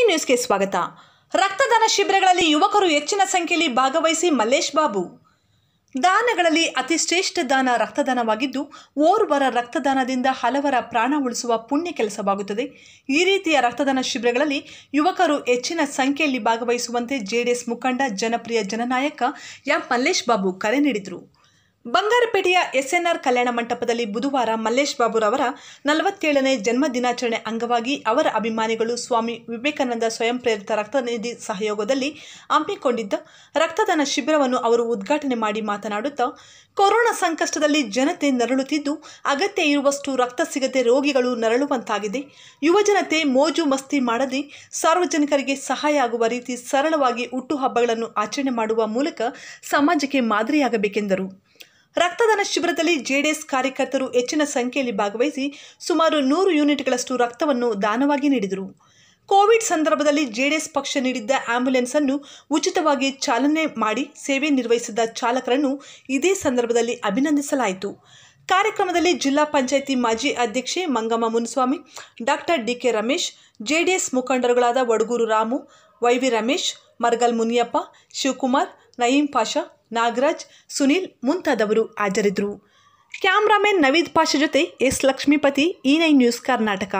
ನ್ಯೂಸ್ಗೆ ಸ್ವಾಗತ ರಕ್ತದಾನ ಶಿಬಿರಗಳಲ್ಲಿ ಯುವಕರು ಹೆಚ್ಚಿನ ಸಂಖ್ಯೆಯಲ್ಲಿ ಭಾಗವಹಿಸಿ ಮಲ್ಲೇಶ್ ಬಾಬು ದಾನಗಳಲ್ಲಿ ಅತಿ ಶ್ರೇಷ್ಠ ದಾನ ರಕ್ತದಾನವಾಗಿದ್ದು ಓರ್ವರ ರಕ್ತದಾನದಿಂದ ಹಲವರ ಪ್ರಾಣ ಉಳಿಸುವ ಪುಣ್ಯ ಕೆಲಸವಾಗುತ್ತದೆ ಈ ರೀತಿಯ ರಕ್ತದಾನ ಶಿಬಿರಗಳಲ್ಲಿ ಯುವಕರು ಹೆಚ್ಚಿನ ಸಂಖ್ಯೆಯಲ್ಲಿ ಭಾಗವಹಿಸುವಂತೆ ಜೆಡಿಎಸ್ ಮುಖಂಡ ಜನಪ್ರಿಯ ಜನನಾಯಕ ಎಂ ಮಲ್ಲೇಶ್ ಬಾಬು ಕರೆ ನೀಡಿದರು ಬಂಗಾರಪೇಟೆಯ ಎಸ್ಎನ್ಆರ್ ಕಲ್ಯಾಣ ಮಂಟಪದಲ್ಲಿ ಬುಧವಾರ ಮಲ್ಲೇಶ್ ಬಾಬುರವರ ನಲವತ್ತೇಳನೇ ಜನ್ಮ ದಿನಾಚರಣೆ ಅಂಗವಾಗಿ ಅವರ ಅಭಿಮಾನಿಗಳು ಸ್ವಾಮಿ ವಿವೇಕಾನಂದ ಸ್ವಯಂ ಪ್ರೇರಿತ ರಕ್ತನಿಧಿ ಸಹಯೋಗದಲ್ಲಿ ಹಮ್ಮಿಕೊಂಡಿದ್ದ ರಕ್ತದಾನ ಶಿಬಿರವನ್ನು ಅವರು ಉದ್ಘಾಟನೆ ಮಾಡಿ ಮಾತನಾಡುತ್ತಾ ಕೊರೋನಾ ಸಂಕಷ್ಟದಲ್ಲಿ ಜನತೆ ನರಳುತ್ತಿದ್ದು ಅಗತ್ಯ ಇರುವಷ್ಟು ರಕ್ತ ಸಿಗದೆ ರೋಗಿಗಳು ನರಳುವಂತಾಗಿದೆ ಯುವಜನತೆ ಮೋಜು ಮಸ್ತಿ ಮಾಡದೆ ಸಾರ್ವಜನಿಕರಿಗೆ ಸಹಾಯ ಆಗುವ ರೀತಿ ಸರಳವಾಗಿ ಹುಟ್ಟುಹಬ್ಬಗಳನ್ನು ಆಚರಣೆ ಮಾಡುವ ಮೂಲಕ ಸಮಾಜಕ್ಕೆ ಮಾದರಿಯಾಗಬೇಕೆಂದರು ರಕ್ತದಾನ ಶಿಬಿರದಲ್ಲಿ ಜೆಡಿಎಸ್ ಕಾರ್ಯಕರ್ತರು ಹೆಚ್ಚಿನ ಸಂಖ್ಯೆಯಲ್ಲಿ ಭಾಗವಹಿಸಿ ಸುಮಾರು ನೂರು ಯೂನಿಟ್ಗಳಷ್ಟು ರಕ್ತವನ್ನು ದಾನವಾಗಿ ನೀಡಿದರು ಕೋವಿಡ್ ಸಂದರ್ಭದಲ್ಲಿ ಜೆಡಿಎಸ್ ಪಕ್ಷ ನೀಡಿದ್ದ ಆಂಬ್ಯುಲೆನ್ಸ್ ಅನ್ನು ಉಚಿತವಾಗಿ ಚಾಲನೆ ಮಾಡಿ ಸೇವೆ ನಿರ್ವಹಿಸಿದ ಚಾಲಕರನ್ನು ಇದೇ ಸಂದರ್ಭದಲ್ಲಿ ಅಭಿನಂದಿಸಲಾಯಿತು ಕಾರ್ಯಕ್ರಮದಲ್ಲಿ ಜಿಲ್ಲಾ ಪಂಚಾಯಿತಿ ಮಾಜಿ ಅಧ್ಯಕ್ಷೆ Mangamma Munswamy doctor DK Ramesh JDS ಮುಖಂಡರುಗಳಾದ ವಡಗೂರು ರಾಮು ವೈವಿ ರಮೇಶ್ ಮರ್ಗಲ್ ಮುನಿಯಪ್ಪ ಶಿವಕುಮಾರ್ ನಯೀಂ ಪಾಷಾ ನಾಗರಾಜ್ ಸುನೀಲ್ ಮುಂತಾದವರು ಹಾಜರಿದ್ದರು ಕ್ಯಾಮ್ರಾಮನ್ ನವೀದ್ ಪಾಷಾ ಜೊತೆ S Lakshmipathi E nine news Karnataka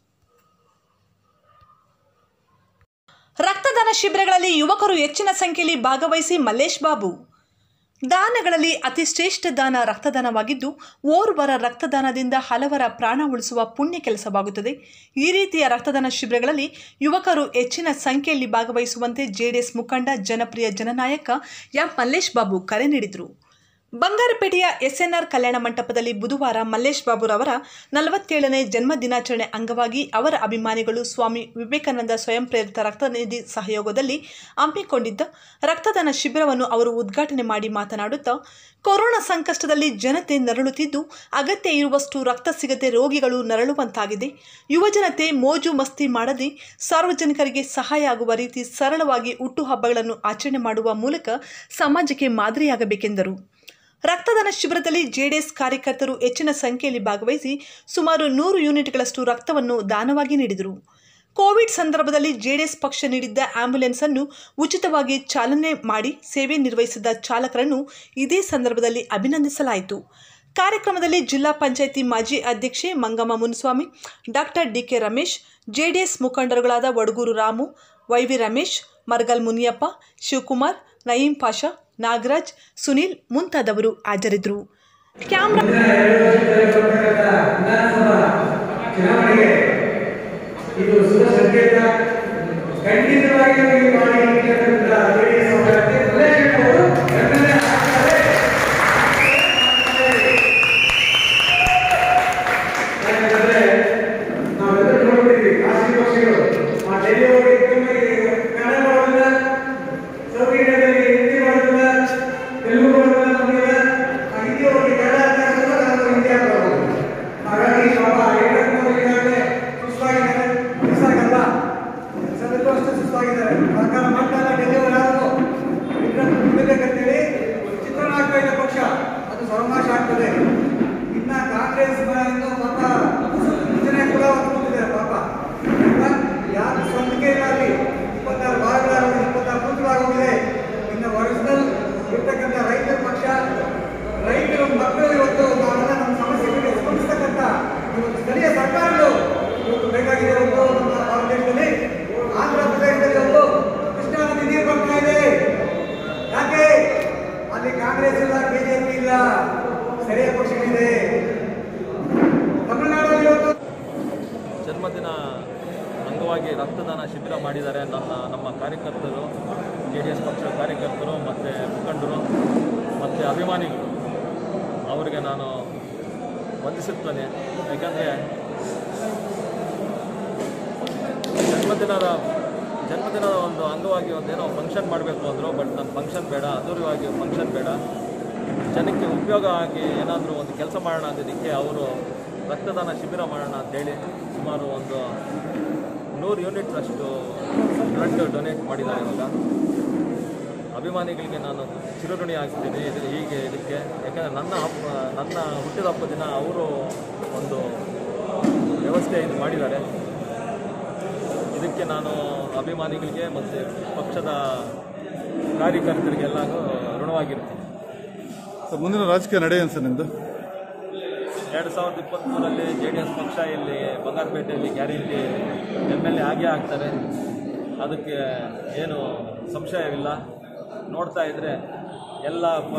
ರಕ್ತದಾನ ಶಿಬಿರಗಳಲ್ಲಿ ಯುವಕರು ಹೆಚ್ಚಿನ ಸಂಖ್ಯೆಯಲ್ಲಿ ಭಾಗವಹಿಸಿ ಮಲ್ಲೇಶ್ ಬಾಬು ದಾನಗಳಲ್ಲಿ ಅತಿ ಶ್ರೇಷ್ಠ ದಾನ ರಕ್ತದಾನವಾಗಿದ್ದು ಓರ್ವರ ರಕ್ತದಾನದಿಂದ ಹಲವರ ಪ್ರಾಣ ಉಳಿಸುವ ಪುಣ್ಯ ಕೆಲಸವಾಗುತ್ತದೆ ಈ ರೀತಿಯ ರಕ್ತದಾನ ಶಿಬಿರಗಳಲ್ಲಿ ಯುವಕರು ಹೆಚ್ಚಿನ ಸಂಖ್ಯೆಯಲ್ಲಿ ಭಾಗವಹಿಸುವಂತೆ ಜೆಡಿಎಸ್ ಮುಖಂಡ ಜನಪ್ರಿಯ ಜನನಾಯಕ ಎಂ ಮಲ್ಲೇಶ್ ಬಾಬು ಕರೆ ನೀಡಿದರು ಬಂಗಾರಪೇಟೆಯ ಎಸ್ಎನ್ಆರ್ ಕಲ್ಯಾಣ ಮಂಟಪದಲ್ಲಿ ಬುಧವಾರ ಮಲ್ಲೇಶ್ ಬಾಬುರವರ ನಲವತ್ತೇಳನೇ ಜನ್ಮ ದಿನಾಚರಣೆ ಅಂಗವಾಗಿ ಅವರ ಅಭಿಮಾನಿಗಳು ಸ್ವಾಮಿ ವಿವೇಕಾನಂದ ಸ್ವಯಂ ಪ್ರೇರಿತ ರಕ್ತನಿಧಿ ಸಹಯೋಗದಲ್ಲಿ ಹಮ್ಮಿಕೊಂಡಿದ್ದ ರಕ್ತದಾನ ಶಿಬಿರವನ್ನು ಅವರು ಉದ್ಘಾಟನೆ ಮಾಡಿ ಮಾತನಾಡುತ್ತಾ ಕೊರೋನಾ ಸಂಕಷ್ಟದಲ್ಲಿ ಜನತೆ ನರಳುತ್ತಿದ್ದು ಅಗತ್ಯ ಇರುವಷ್ಟು ರಕ್ತ ಸಿಗದೆ ರೋಗಿಗಳು ನರಳುವಂತಾಗಿದೆ ಯುವಜನತೆ ಮೋಜು ಮಸ್ತಿ ಮಾಡದೆ ಸಾರ್ವಜನಿಕರಿಗೆ ಸಹಾಯ ಆಗುವ ರೀತಿ ಸರಳವಾಗಿ ಹುಟ್ಟುಹಬ್ಬಗಳನ್ನು ಆಚರಣೆ ಮಾಡುವ ಮೂಲಕ ಸಮಾಜಕ್ಕೆ ಮಾದರಿಯಾಗಬೇಕೆಂದರು ರಕ್ತದಾನ ಶಿಬಿರದಲ್ಲಿ ಜೆಡಿಎಸ್ ಕಾರ್ಯಕರ್ತರು ಹೆಚ್ಚಿನ ಸಂಖ್ಯೆಯಲ್ಲಿ ಭಾಗವಹಿಸಿ ಸುಮಾರು ನೂರು ಯೂನಿಟ್ಗಳಷ್ಟು ರಕ್ತವನ್ನು ದಾನವಾಗಿ ನೀಡಿದರು ಕೋವಿಡ್ ಸಂದರ್ಭದಲ್ಲಿ ಜೆಡಿಎಸ್ ಪಕ್ಷ ನೀಡಿದ್ದ ಆಂಬ್ಯುಲೆನ್ಸ್ ಅನ್ನು ಉಚಿತವಾಗಿ ಚಾಲನೆ ಮಾಡಿ ಸೇವೆ ನಿರ್ವಹಿಸಿದ ಚಾಲಕರನ್ನು ಇದೇ ಸಂದರ್ಭದಲ್ಲಿ ಅಭಿನಂದಿಸಲಾಯಿತು ಕಾರ್ಯಕ್ರಮದಲ್ಲಿ ಜಿಲ್ಲಾ ಪಂಚಾಯಿತಿ ಮಾಜಿ ಅಧ್ಯಕ್ಷೆ Mangamma Munswamy doctor DK Ramesh JDS ಮುಖಂಡರುಗಳಾದ ವಡಗೂರು ರಾಮು ವೈವಿ ರಮೇಶ್ ಮರ್ಗಲ್ ಮುನಿಯಪ್ಪ ಶಿವಕುಮಾರ್ ನಯೀಂ ಪಾಷಾ ನಾಗರಾಜ್ ಸುನೀಲ್ ಮುಂತಾದವರು ಹಾಜರಿದ್ದರು ಕ್ಯಾಮ್ರಾ ಚುನಾವಣೆಗೆ ಇದು ಶುಭ ಸಂಕೇತ ಖಂಡಿತವಾಗಿ ನೀವು ಮಾಡಿರ್ತಕ್ಕಂಥ ಜೆಡಿಎಸ್ ಅವರಕ್ಕೆ ಮಲ್ಲೇಶ್ ಅವರು ಗಮನ ಹಾಕ್ತಾರೆ. ಯಾಕಂದ್ರೆ ನಾವೆಲ್ಲರೂ ನೋಡ್ತಿದ್ವಿ ಖಾಸಗಿ ಪಕ್ಷಗಳು ಆ ಡೆಲ್ಲಿ ಹೋಗಿ ಕನ್ನಡ ಮಾಡೋದಿಲ್ಲ ಸೌತ್ ಇಂಡಿಯಾದಲ್ಲಿ ಹಿಂದಿ ಮಾಡೋದಿಲ್ಲ ತೆಲುಗು ಮಾಡೋದಿಲ್ಲ ನಮಗೆಲ್ಲ ಆ ಹಿಂದಿ ಹೋಗಿ ಕನ್ನಡ ಅಂತ ಹೇಳಿದ್ರೆ ನಾವು ಹಿಂದಿ ಹಾಕೋದು ಹಾಗಾಗಿ ಪಾಪ ಏಕತ್ವ ಈಗಾಗಲೇ ಸುಸ್ತಾಗಿದ್ದಾರೆ ಕೆಲಸಕ್ಕಲ್ಲ ಕೆಲಸದಲ್ಲೂ ಅಷ್ಟೇ ಸುಸ್ತಾಗಿದ್ದಾರೆ ಸರ್ಕಾರ ಮಾಡ್ತಾ ಇಲ್ಲ ಡೆಲ್ಲಿಯವರು ಯಾರು ಇದನ್ನು ಮುಂದಕ್ಕಂತೇಳಿ ಚಿತ್ರಣ ಆಗ್ತಾ ಇದೆ ಪಕ್ಷ ಅದು ಸರ್ವನಾಶ ಆಗ್ತದೆ ಇನ್ನ ಕಾಂಗ್ರೆಸ್ ಇನ್ನು ಪಾಪ ಯೋಜನೆ ಕೂಡ ಹೊಂದ್ಕೊಂಡಿದ್ದಾರೆ ಪಾಪ ಯಾರು ಸ್ವಂತಿಕೆ ಇಲ್ಲ ಅಲ್ಲಿ ಇಪ್ಪತ್ತಾರು ಭಾಗಗಳಾಗೋಗಿದೆ ಇಪ್ಪತ್ತಾರು ಬೂತ್ಗಳಾಗೋಗಿದೆ ಇನ್ನು ಒರಿಜಿನಲ್ ಇರ್ತಕ್ಕಂಥ ರೈತರ ಪಕ್ಷ ರೈತರು ಮಕ್ಕಳು ಇವತ್ತು ನಾವೆಲ್ಲ ನಮ್ಮ ಸಮಸ್ಯೆಗಳಿಗೆ ಸ್ಪಂದಿಸ್ತಕ್ಕಂಥ ಇವತ್ತು ಸ್ಥಳೀಯ ಸರ್ಕಾರಗಳು ಇವತ್ತು ಬೇಕಾಗಿದೆ ಒಂದು ನಮ್ಮ ಭಾರತ ದೇಶದಲ್ಲಿ ಆಂಧ್ರ ಪ್ರದೇಶದಲ್ಲಿ ಒಂದು ಕೃಷ್ಣಾ ನದಿ ನೀರು ಬರ್ತಾ ಇದೆ ಯಾಕೆ ಅಲ್ಲಿ ಕಾಂಗ್ರೆಸ್ ಇಲ್ಲ ಬಿಜೆಪಿ ಇಲ್ಲ ಸ್ಥಳೀಯ ಪಕ್ಷಗಳಿದೆ ತಮಿಳುನಾಡಲ್ಲಿ ಇವತ್ತು ಜನ್ಮದಿನ ಅಂಗವಾಗಿ ರಕ್ತದಾನ ಶಿಬಿರ ಮಾಡಿದ್ದಾರೆ ನನ್ನ ನಮ್ಮ ಕಾರ್ಯಕರ್ತರು ಜೆ ಡಿ ಎಸ್ ಪಕ್ಷದ ಕಾರ್ಯಕರ್ತರು ಮತ್ತು ಮುಖಂಡರು ಮತ್ತು ಅಭಿಮಾನಿಗಳು ಅವರಿಗೆ ನಾನು ವಂದಿಸುತ್ತೇನೆ ಯಾಕಂದರೆ ಜನ್ಮದಿನದ ಜನ್ಮದಿನದ ಒಂದು ಅಂಗವಾಗಿ ಒಂದೇನೋ ಫಂಕ್ಷನ್ ಮಾಡಬೇಕು ಅಂದರು ಬಟ್ ನನ್ನ ಫಂಕ್ಷನ್ ಬೇಡ ಅದ್ದೂರಿಯಾಗಿ ಫಂಕ್ಷನ್ ಬೇಡ ಜನಕ್ಕೆ ಉಪಯೋಗ ಆಗಿ ಏನಾದರೂ ಒಂದು ಕೆಲಸ ಮಾಡೋಣ ಅಂದಿದ್ದಕ್ಕೆ ಅವರು ರಕ್ತದಾನ ಶಿಬಿರ ಮಾಡೋಣ ಅಂತೇಳಿ ಸುಮಾರು ಒಂದು ನೂರು ಯೂನಿಟ್ನಷ್ಟು ಬ್ಲಡ್ ಡೊನೇಟ್ ಮಾಡಿದ್ದಾರೆ ಇವಾಗ ಅಭಿಮಾನಿಗಳಿಗೆ ನಾನು ಚಿರಋಣಿ ಆಗ್ತೀನಿ ಇದು ಹೀಗೆ ಇದಕ್ಕೆ ಯಾಕಂದರೆ ನನ್ನ ಹಬ್ಬ ನನ್ನ ಹುಟ್ಟಿದ ಹಬ್ಬದ ದಿನ ಅವರು ಒಂದು ವ್ಯವಸ್ಥೆ ಇದು ಮಾಡಿದ್ದಾರೆ ಇದಕ್ಕೆ ನಾನು ಅಭಿಮಾನಿಗಳಿಗೆ ಮತ್ತು ಪಕ್ಷದ ಕಾರ್ಯಕರ್ತರಿಗೆಲ್ಲಗೂ ಋಣವಾಗಿರ್ತೀನಿ ಸರ್ ಮುಂದಿನ ರಾಜಕೀಯ ನಡೆ ಏನು ಸರ್ ನಿಮ್ಮದು ಎರಡು ಸಾವಿರದ ಇಪ್ಪತ್ತ್ಮೂರರಲ್ಲಿ ಜೆ ಡಿ ಎಸ್ ಪಕ್ಷ ಇಲ್ಲಿ ಬಂಗಾರಪೇಟೆಯಲ್ಲಿ ಗ್ಯಾರಂಟಿ ಎಮ್ ಎಲ್ ಎ ಆಗೇ ಆಗ್ತಾರೆ ಅದಕ್ಕೆ ಏನು ಸಂಶಯವಿಲ್ಲ ನೋಡ್ತಾ ಇದ್ದರೆ ಎಲ್ಲ ಪ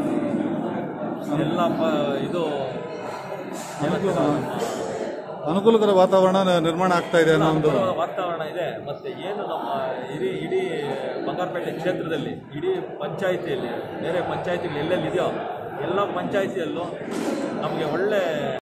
ಎಲ್ಲ ಪ ಇದು ಏನಂತೀರ, ಅನುಕೂಲಕರ ವಾತಾವರಣ ನಿರ್ಮಾಣ ಆಗ್ತಾ ಇದೆ ಅನ್ನೋ ಒಂದು ಅನುಕೂಲವಾದ ವಾತಾವರಣ ಇದೆ ಮತ್ತು ಏನು ನಮ್ಮ ಇಡೀ ಇಡೀ ಬಂಗಾರಪೇಟೆ ಕ್ಷೇತ್ರದಲ್ಲಿ ಇಡೀ ಪಂಚಾಯಿತಿಯಲ್ಲಿ ಬೇರೆ ಪಂಚಾಯಿತಿಗಳು ಎಲ್ಲೆಲ್ಲಿದೆಯೋ ಎಲ್ಲ ಪಂಚಾಯಿತಿಯಲ್ಲೂ ನಮಗೆ ಒಳ್ಳೆ